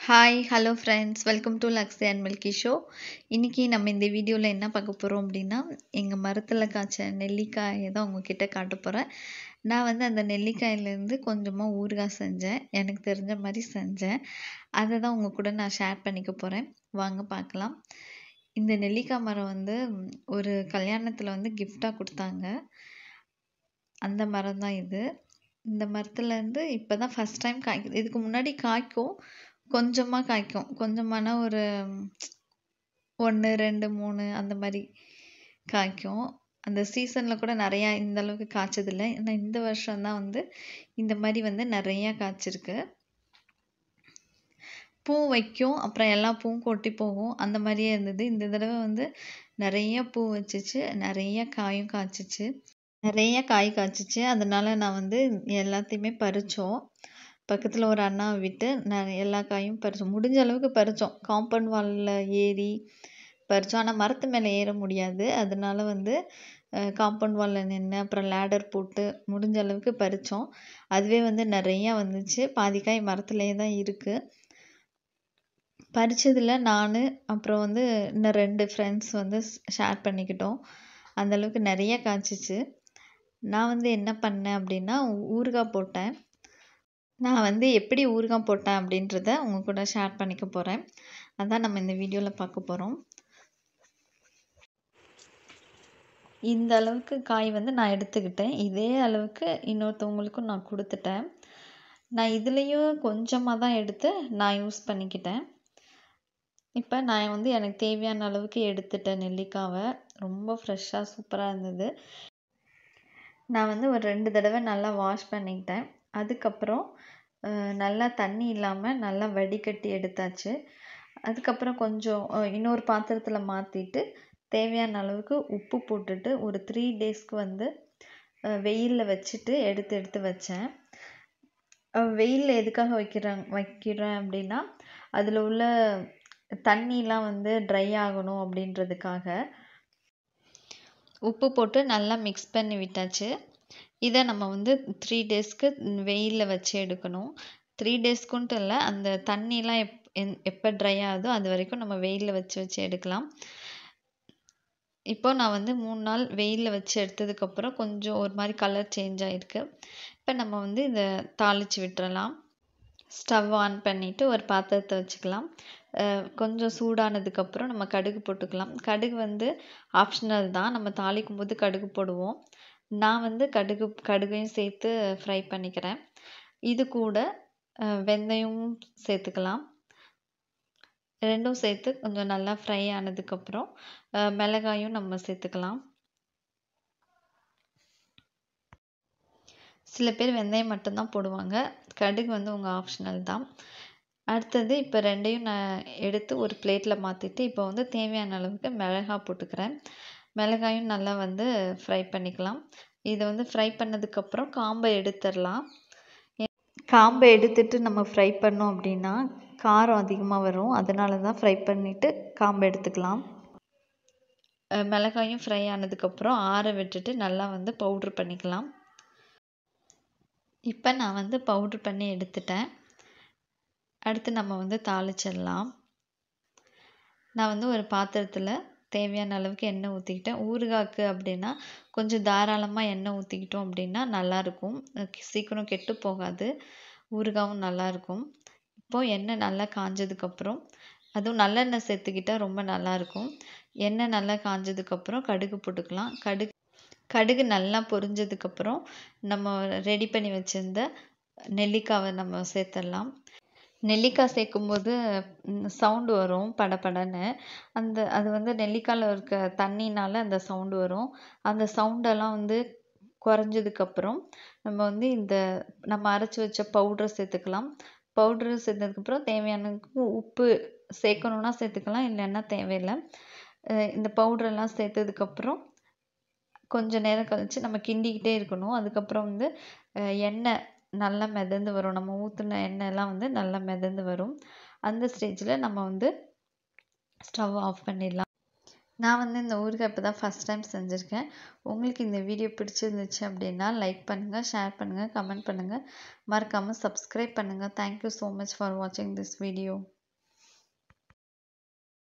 hi hello friends welcome to Luxy and Milky show இன்றைக்கி நம்ம இந்த வீடியோவில் என்ன பார்க்க போகிறோம் அப்படின்னா எங்கள் மரத்தில் காய்ச்ச நெல்லிக்காயை தான் உங்ககிட்ட காட்ட போகிறேன் நான் வந்து அந்த நெல்லிக்காயிலேருந்து கொஞ்சமாக ஊறுகாய் செஞ்சேன் எனக்கு தெரிஞ்ச மாதிரி செஞ்சேன் அதை தான் உங்கள் கூட நான் ஷேர் பண்ணிக்க போகிறேன் வாங்க பார்க்கலாம் இந்த நெல்லிக்காய் மரம் வந்து ஒரு கல்யாணத்தில் வந்து கிஃப்டாக கொடுத்தாங்க அந்த மரம் தான் இது இந்த மரத்துலேருந்து இப்போ தான் ஃபஸ்ட் டைம் காய்க்குது இதுக்கு முன்னாடி காய்க்கும் கொஞ்சமாக காய்க்கும் கொஞ்சமான ஒரு ஒன்று ரெண்டு மூணு அந்த மாதிரி காய்க்கும் அந்த சீசனில் கூட நிறையா இந்த அளவுக்கு காய்ச்சதில்லை ஆனால் இந்த வருஷம்தான் வந்து இந்த மாதிரி வந்து நிறையா காய்ச்சிருக்கு பூ வைக்கும் அப்புறம் எல்லா பூவும் கொட்டி போகும் அந்த மாதிரியே இருந்தது இந்த தடவை வந்து நிறைய பூ வச்சிச்சு நிறைய காயும் காய்ச்சிச்சு நிறைய காய் காய்ச்சிச்சு அதனால நான் வந்து எல்லாத்தையுமே பறித்தோம் பக்கத்தில் ஒரு அண்ணாவை விட்டு நான் எல்லா காயும் பறித்தோம் முடிஞ்ச அளவுக்கு பறித்தோம் காம்பவுண்ட் வாலில் ஏறி பறித்தோம் ஆனால் மரத்து மேலே ஏற முடியாது அதனால வந்து காம்பவுண்ட் வாலில் நின்று அப்புறம் லேடர் போட்டு முடிஞ்ச அளவுக்கு பறித்தோம் அதுவே வந்து நிறையா வந்துச்சு பாதி காய் மரத்துலேயே தான் இருக்குது பறித்ததில் நான் அப்புறம் வந்து இன்னும் ரெண்டு ஃப்ரெண்ட்ஸ் வந்து ஷேர் பண்ணிக்கிட்டோம் அந்தளவுக்கு நிறைய காய்ச்சிச்சு நான் வந்து என்ன பண்ணேன் அப்படின்னா ஊறுகாய் போட்டேன் நான் வந்து எப்படி ஊறுகாய் போட்டேன் அப்படின்றத உங்கள் கூட ஷேர் பண்ணிக்க போகிறேன் அதான் நம்ம இந்த வீடியோவில் பார்க்க போகிறோம் இந்த அளவுக்கு காய் வந்து நான் எடுத்துக்கிட்டேன் இதே அளவுக்கு இன்னொருத்தவங்களுக்கும் நான் கொடுத்துட்டேன் நான் இதுலேயும் கொஞ்சமாக தான் எடுத்து நான் யூஸ் பண்ணிக்கிட்டேன் இப்போ நான் வந்து எனக்கு தேவையான அளவுக்கு எடுத்துட்டேன் நெல்லிக்காவை ரொம்ப ஃப்ரெஷ்ஷாக சூப்பராக இருந்தது நான் வந்து ஒரு ரெண்டு தடவை நல்லா வாஷ் பண்ணிக்கிட்டேன் அதுக்கப்புறம் நல்லா தண்ணி இல்லாமல் நல்லா வடிகட்டி எடுத்தாச்சு அதுக்கப்புறம் கொஞ்சம் இன்னொரு பாத்திரத்தில் மாற்றிட்டு தேவையான அளவுக்கு உப்பு போட்டுட்டு ஒரு த்ரீ டேஸ்க்கு வந்து வெயிலில் வச்சுட்டு எடுத்து எடுத்து வச்சேன் வெயிலில் எதுக்காக வைக்கிறேன் வைக்கிறேன் அப்படின்னா அதில் உள்ள தண்ணிலாம் வந்து ட்ரை ஆகணும் அப்படின்றதுக்காக உப்பு போட்டு நல்லா மிக்ஸ் பண்ணி விட்டாச்சு இதை நம்ம வந்து த்ரீ டேஸ்க்கு வெயிலில் வச்சு எடுக்கணும் த்ரீ டேஸ்க்குன்ட்டு இல்லை அந்த தண்ணிலாம் எப் எப்போ ட்ரை ஆகுதோ அது வரைக்கும் நம்ம வெயிலில் வச்சு வச்சு எடுக்கலாம் இப்போ நான் வந்து மூணு நாள் வெயிலில் வச்சு எடுத்ததுக்கப்புறம் கொஞ்சம் ஒரு மாதிரி கலர் சேஞ்ச் ஆகிருக்கு இப்போ நம்ம வந்து இதை தாளித்து விட்டுறலாம் ஸ்டவ் ஆன் பண்ணிவிட்டு ஒரு பாத்திரத்தை வச்சுக்கலாம் கொஞ்சம் சூடானதுக்கப்புறம் நம்ம கடுகு போட்டுக்கலாம் கடுகு வந்து ஆப்ஷனல் தான் நம்ம தாளிக்கும் போது கடுகு போடுவோம் நான் வந்து கடுகு கடுகையும் சேர்த்து ஃப்ரை பண்ணிக்கிறேன் இது கூட வெந்தயமும் சேர்த்துக்கலாம் ரெண்டும் சேர்த்து கொஞ்சம் நல்லா ஃப்ரை ஆனதுக்கப்புறம் மிளகாயும் நம்ம சேர்த்துக்கலாம் சில பேர் வெந்தயம் மட்டும்தான் போடுவாங்க கடுகு வந்து உங்கள் ஆப்ஷனல் தான் அடுத்தது இப்போ ரெண்டையும் நான் எடுத்து ஒரு பிளேட்டில் மாற்றிட்டு இப்போ வந்து தேவையான அளவுக்கு மிளகாய் போட்டுக்கிறேன் மிளகாயும் நல்லா வந்து ஃப்ரை பண்ணிக்கலாம் இதை வந்து ஃப்ரை பண்ணதுக்கப்புறம் காம்பை எடுத்துடலாம் காம்பை எடுத்துட்டு நம்ம ஃப்ரை பண்ணோம் அப்படின்னா காரம் அதிகமாக வரும் அதனால தான் ஃப்ரை பண்ணிவிட்டு காம்பை எடுத்துக்கலாம் மிளகாயும் ஃப்ரை ஆனதுக்கப்புறம் ஆற விட்டுட்டு நல்லா வந்து பவுட்ரு பண்ணிக்கலாம் இப்போ நான் வந்து பவுட்ரு பண்ணி எடுத்துட்டேன் அடுத்து நம்ம வந்து தாளிச்சிடலாம் நான் வந்து ஒரு பாத்திரத்தில் தேவையான அளவுக்கு எண்ணெய் ஊற்றிக்கிட்டேன் ஊறுகாய்க்கு அப்படின்னா கொஞ்சம் தாராளமாக எண்ணெய் ஊற்றிக்கிட்டோம் அப்படின்னா நல்லாயிருக்கும் சீக்கிரம் கெட்டு போகாது ஊறுகாவும் நல்லாயிருக்கும் இப்போது எண்ணெய் நல்லா காஞ்சதுக்கப்புறம் அதுவும் நல்லெண்ணெய் சேர்த்துக்கிட்டால் ரொம்ப நல்லாயிருக்கும் எண்ணெய் நல்லா காஞ்சதுக்கப்புறம் கடுகு போட்டுக்கலாம் கடுகு கடுகு நல்லா பொரிஞ்சதுக்கப்புறம் நம்ம ரெடி பண்ணி வச்சுருந்த நெல்லிக்காவை நம்ம சேர்த்துடலாம் நெல்லிக்காய் சேர்க்கும்போது சவுண்டு வரும் படபடன்னு அந்த அது வந்து நெல்லிக்காயில் இருக்க தண்ணினால் அந்த சவுண்டு வரும் அந்த சவுண்டெல்லாம் வந்து குறைஞ்சதுக்கப்புறம் நம்ம வந்து இந்த நம்ம அரைச்சி வச்ச பவுட்ரை சேர்த்துக்கலாம் பவுட்ரு சேர்த்ததுக்கப்புறம் தேவையான உப்பு சேர்க்கணுன்னா சேர்த்துக்கலாம் இல்லைன்னா தேவையில்லை இந்த பவுட்ரெல்லாம் சேர்த்ததுக்கப்புறம் கொஞ்சம் நேரம் கழித்து நம்ம கிண்டிக்கிட்டே இருக்கணும் அதுக்கப்புறம் வந்து எண்ணெய் நல்லா மிதந்து வரும் நம்ம ஊற்றின எண்ணெய்லாம் வந்து நல்லா மிதந்து வரும் அந்த ஸ்டேஜில் நம்ம வந்து ஸ்டவ் ஆஃப் பண்ணிடலாம் நான் வந்து இந்த ஊறுகாய் இப்போ தான் ஃபஸ்ட் டைம் செஞ்சுருக்கேன் உங்களுக்கு இந்த வீடியோ பிடிச்சிருந்துச்சு அப்படின்னா லைக் பண்ணுங்கள் ஷேர் பண்ணுங்கள் கமெண்ட் பண்ணுங்கள் மறக்காமல் சப்ஸ்கிரைப் பண்ணுங்கள் தேங்க்யூ ஸோ மச் ஃபார் வாட்சிங் திஸ் வீடியோ